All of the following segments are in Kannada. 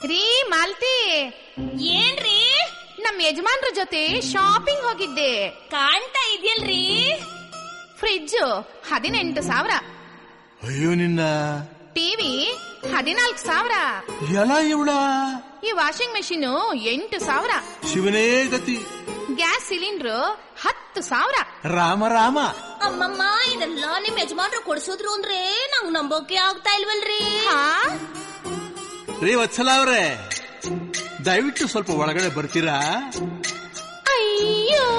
ರೀ ಮಾಲ್ತಿ ಏನ್ರಿ ನಮ್ ಯಜಮಾನ್ರ ಜೊತೆ ಶಾಪಿಂಗ್ ಹೋಗಿದ್ದೆ ಕಾಣ್ತಾ ಇದೆಯಲ್ರಿ ಫ್ರಿಡ್ಜ್ ಹದಿನೆಂಟು ಸಾವಿರ ಅಯ್ಯೋ ನಿನ್ನ ಟಿವಿ ಹದಿನಾಲ್ಕು ಸಾವಿರ ಎಲ್ಲ ಇವಳ ಈ ವಾಷಿಂಗ್ ಮೆಷಿನ್ ಎಂಟು ಸಾವಿರ ಶಿವನೇ ಗತಿ ಗ್ಯಾಸ್ ಸಿಲಿಂಡರ್ ಹತ್ತು ಸಾವಿರ ರಾಮ ರಾಮ ಅಮ್ಮಮ್ಮ ಇದೆಲ್ಲ ನಿಮ್ ಯಜಮಾನ್ರು ಕೊಡ್ಸಿದ್ರು ಅಂದ್ರೆ ನಂಗ್ ನಂಬೋಕೆ ಆಗ್ತಾ ಇಲ್ವಲ್ರಿ ಹಾ ರೀ ವತ್ಸಲ ಅವ್ರೆ ದಯವಿಟ್ಟು ಸ್ವಲ್ಪ ಒಳಗಡೆ ಬರ್ತೀರಾ ಅಯ್ಯೋ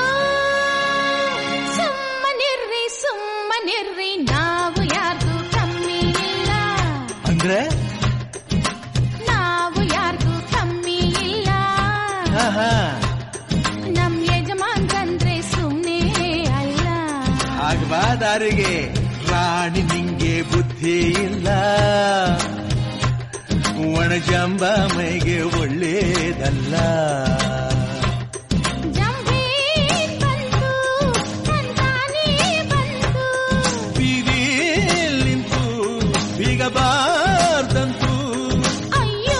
ಸುಮ್ಮನಿರ್ರಿ ಸುಮ್ಮನಿರ್ರಿ ನಾವು ಯಾರ್ಗೂ ಕಮ್ಮಿ ಇಲ್ಲ ಅಂದ್ರೆ ನಾವು ಯಾರ್ಗೂ ಕಮ್ಮಿ ಇಲ್ಲ ಆಹಾ, ನಮ್ ಯಜಮಾನ್ರಂದ್ರೆ ಸುಮ್ನೆ ಅಲ್ಲ ಆಗ ಬಾ ದಾರಿಗೆ ರಾಣಿ ನಿಂಗೆ ಬುದ್ಧಿ ಇಲ್ಲ ಒಣಜಂಬ ಮೈಗೆ ಒಳ್ಳೇದಲ್ಲ ಜಂಬೀರ್ ಬಂತು ತಂತಾನೇ ಬಂತು ಬೀದಿಲ್ ನಿಂತು ಬೀಗಬಾರ್ದಂತೂ ಅಯ್ಯೋ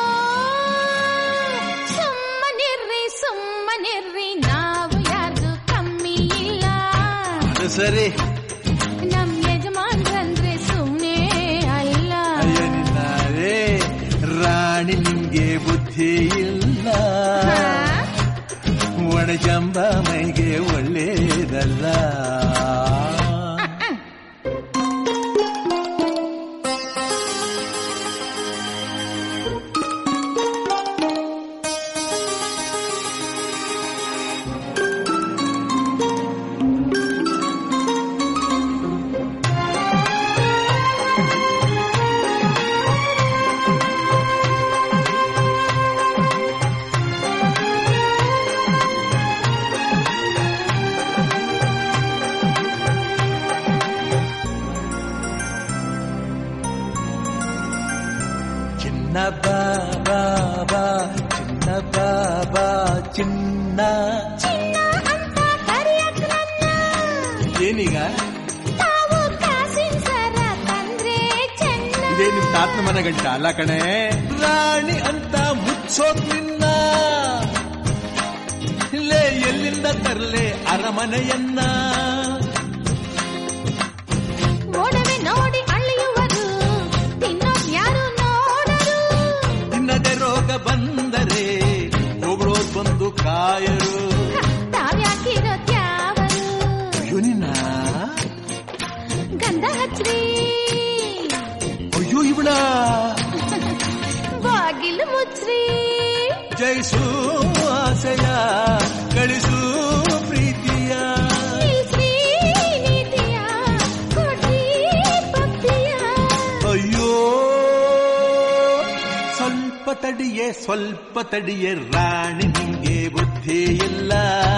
ಸುಮ್ಮನಿರ್ರಿ ಸುಮ್ಮನಿರ್ರಿ ನಾವು ಯಾರ್ಗೂ ಕಮ್ಮಿ ಇಲ್ಲ ಅದು ಸರಿ ನಮ್ ಯಜಮಾನ್ರಂದ್ರೆ ಸುಮ್ನೆ ಅಲ್ಲ ಅಯ್ಯ ನಿನ್ನ ರೇ ರಾಣಿ ನಿಂಗೆ ಬುದ್ಧಿ ಇಲ್ಲ ಹಾ? ಒಣಜಂಬ ಮೈಗೆ ಒಳ್ಳೇದಲ್ಲ ಚಿನ್ನ ಬಾಬಾ ಬಾ ಚಿನ್ನ ಬಾಬಾ ಚಿನ್ನ ಚಿನ್ನ ಅಂತ ಕರೆಯಕ್ ನನ್ನ ಏನೀಗ ತಾವು ಕಾಸಿನ ಸರ ತಂದ್ರೆ ಚೆನ್ನ ಇದೇ ನಿಮ್ ತಾತನ ಮನೆ ಗಂಟ ಅಲ್ಲ ಕಣೆ ರಾಣಿ ಅಂತ ಮುಚ್ಚೋಕ್ ನಿನ್ನ ಇಲ್ಲೇ ಎಲ್ಲಿಂದ ತರಲೆ ಅರಮನೆಯನ್ನ ಒಡವೆ ನೋಡಿ ಅಳಿಯುವರು ತಿನ್ನೋದ್ ಯಾರು ನೋಡರು ತಿನ್ನದೆ ರೋಗ ಬಂದರೆ ಹೊಗಳೋರ್ ಬಂದು ಕಾಯರು ತಾವ್ಯಾಕಿರೋ ತ್ಯಾವರು ಅಯ್ಯೋ ನಿನ್ನ ಗಂಧ ಹಚ್ರಿ ಅಯ್ಯೋ ಇವಳ ಬಾಗಿಲು ಮುಚ್ಚ್ರಿ ಜಯಿಸು ಆಸೆಯ ಗಳಿಸು ಪ್ರೀತಿಯ ನಿಲ್ಸ್ರಿ ನೀತಿಯ ಕೊಡ್ರಿ ಭಕ್ತಿಯ ಅಯ್ಯೋ ಸ್ವಲ್ಪ ತಡಿಯೇ ಸ್ವಲ್ಪ ತಡಿಯೇ ರಾಣಿ ನಿಂಗೆ ಬುದ್ಧಿ ಇಲ್ಲ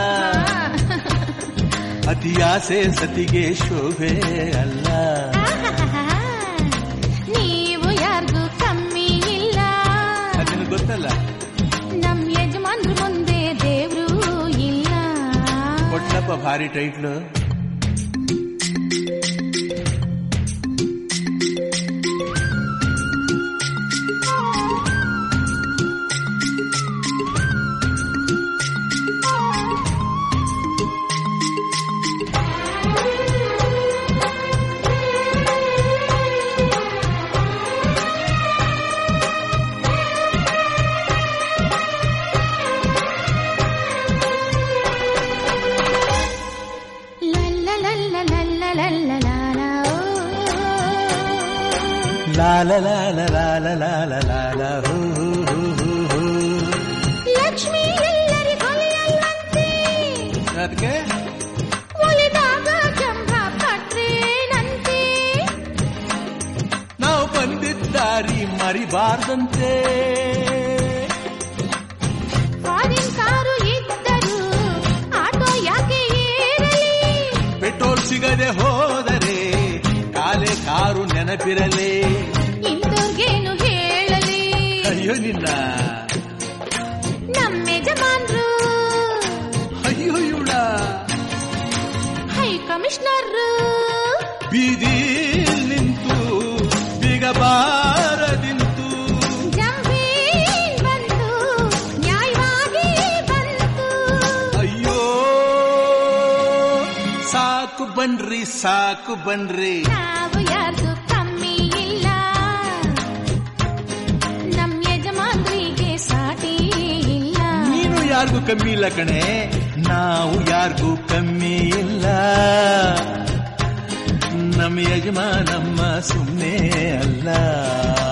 ಅತಿ ಆಸೆ ಸತಿಗೆ ಶೋಭೆ ಅಲ್ಲ ಆಹಾಹಾಹಾ. ನೀವು ಯಾರ್ಗೂ ಕಮ್ಮಿ ಇಲ್ಲ ಅದನ್ನು ಗೊತ್ತಲ್ಲ ನಮ್ ಯಜಮಾನ್ರ ಮುಂದೆ ದೇವ್ರು ಇಲ್ಲ ಕೊಟ್ಲಪ್ಪ ಭಾರಿ ಟೈಟ್ಲು ಲಲ್ಲ ಲಲ್ಲ ಲಲ್ಲ ಲಲ್ಲ ಲಾಲ, ಓ. ಲಾಲ ಲಾಲ ಲಾಲ ಲಾಲ ಲಾಲ ಹೂ ಹೂ ಹೂ ಹೂ ಹೂ. ಲಕ್ಷ್ಮಿ ಎಲ್ಲರಿಗೊಲಿಯಲ್ಲಂತೆ ಅದಕ್ಕೆ ಒಲಿದಾಗ ಜಂಭ ಪಟ್ರೇನಂತೆ ನಾವು ಬಂದಿದ್ದಾರಿ ಮರಿಬಾರ್ದಂತೆ ಫಾರಿನ್ ಕಾರು ಇದ್ದರು ಆಟೋ ಯಾಕೆ ಏರಲಿ ಪೆಟ್ರೋಲ್ ಸಿಗದೆ ಹೋದರೆ ಕಾಲೆ ಕಾರು ನೆನಪಿರಲಿ ಇಂದೋರ್ಗೇನು ಹೇಳಲಿ ಅಯ್ಯೋ ನಿನ್ನ ನಮ್ಮ ಯಜಮಾನ್ರು ಅಯ್ಯೋ ಇವಳ ಹೈ ಕಮಿಷನರ್ ಬೀದಿ ನಿಂತು ಬಿಗಬಾರದಿಂತು ಜಂಬೀರ್ ಸಾಕು ಬನ್ರಿ ಸಾಕು ಬನ್ರಿ ನಾವು ಯಾರ್ದು ಕಮ್ಮಿ ಇಲ್ಲ ನಮ್ ಯಜಮಾನ್ರಿಗೆ ಸಾಟಿ ಇಲ್ಲ ನೀನು ಯಾರಿಗೂ ಕಮ್ಮಿ ಇಲ್ಲ ಕಣೆ ನಾವು ಯಾರಿಗೂ ಕಮ್ಮಿ ಇಲ್ಲ ನಮ್ಮ ಯಜಮಾನಮ್ಮ ಸುಮ್ಮನೆ ಅಲ್ಲ